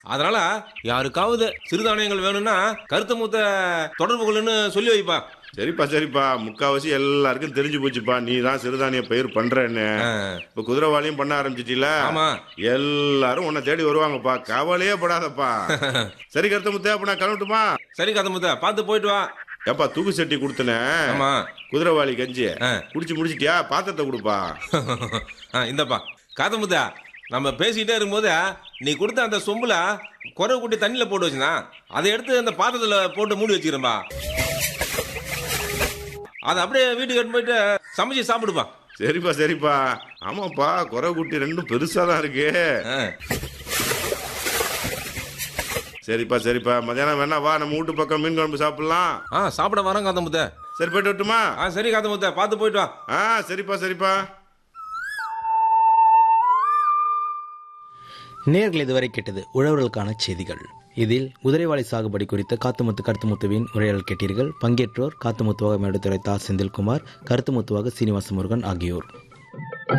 அதனால யாருக்காவது சிறுதானியங்கள் வேணும்னா கருத்து மூத்த தொடர்பு கொள்ளுன்னு சொல்லி வைப்பா சரிப்பா சரிப்பா முக்காவாசி எல்லாருக்கும் தெரிஞ்சு போச்சுப்பா நீ தான் சிறுதானிய பயிர் பண்றேன்னு ஆ, இப்ப குதிரைவாளியும் பண்ண ஆரம்பிச்சிட்டீல ஆமா எல்லாரும் உன்னை தேடி வருவாங்கப்பா கவலையே படாதப்பா சரி கருத்த முத்தே அப்ப நான் கிளம்பட்டுமா சரி கதை மூத்த பார்த்து போயிட்டு வா ஏப்பா தூக்கு சட்டி கொடுத்தனேன் ஆமா குதிரைவாளி கஞ்சி ஆ. குடிச்சு முடிச்சிட்டியா பாத்திரத்தை கொடுப்பா ஆ, இந்தப்பா காத முத்தா நம்ம பேசிக்கிட்டே இருக்கும்போது நீ கொடுத்த அந்த சொம்புல குறை கூட்டி தண்ணியில போட்டு வச்சுனா அதை எடுத்து அந்த பாத்திரத்துல போட்டு மூடி வச்சுக்கிறேன்பா அதை அப்படியே வீட்டுக்கு எடுத்து போயிட்டு சமைச்சு சாப்பிடுப்பா சரிப்பா சரிப்பா ஆமாப்பா குறை குட்டி ரெண்டும் பெருசா தான் இருக்கு ஆ, சரிப்பா சரிப்பா மதியானம் வேணா வா நம்ம வீட்டு பக்கம் மீன் குழம்பு சாப்பிடலாம் ஆ சாப்பிட வரேன் காத்த முத்த சரி போயிட்டு வரட்டுமா ஆ சரி காத்த முத்த பார்த்து போயிட்டு வா ஆ சரிப்பா சரிப்பா நேர்கள் இதுவரை கேட்டது உழவர்களுக்கான செய்திகள் இதில் குதிரைவாளி சாகுபடி குறித்த காத்துமுத்து கருத்துமுத்துவின் உரையாடல் கேட்டீர்கள் பங்கேற்றோர் காத்துமுத்துவாக மேடுத்துறை தா செந்தில்குமார் கருத்துமுத்துவாக சீனிவாச முருகன் ஆகியோர்